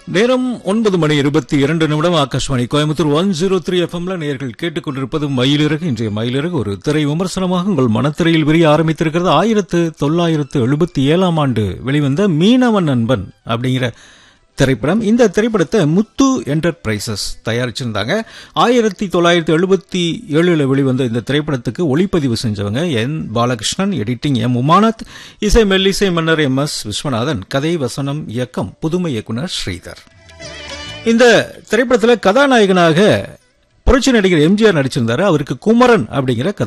நேரம் ஒன்பது மணி இருபத்தி இரண்டு நிமிடம் Akashvani Coimbatore one zero three எஃப்எம்ல நேர்கள் கேட்டுக்கொண்டிருப்பது மயிலிறகு இன்றைய மயிலிறகு ஒரு திரை விமர்சனமாக உங்கள் மனத்திரையில் விரிய ஆரம்பித்திருக்கிறது ஆயிரத்து தொள்ளாயிரத்து எழுபத்தி ஏழாம் ஆண்டு வெளிவந்த மீனவன் நண்பன் அப்படிங்கிற திரைப்படம் இந்த திரைப்படத்தை முத்து என்டர்பிரைசஸ் தயாரிச்சிருந்தாங்க ஆயிரத்தி தொள்ளாயிரத்தி எழுபத்தி ஏழுல வெளிவந்த இந்த திரைப்படத்துக்கு ஒளிப்பதிவு செஞ்சவங்க N Balakrishnan editing M Umanath இசை மெல்லிசை மன்னர் எம் எஸ் விஸ்வநாதன் கதை வசனம் இயக்கம் புதுமை இயக்குனர் ஸ்ரீதர் இந்த திரைப்படத்தில் கதாநாயகனாக புரட்சி நடிகர் எம்ஜிஆர் நடிச்சிருந்தாரு அவருக்கு குமரன் அப்படிங்கிற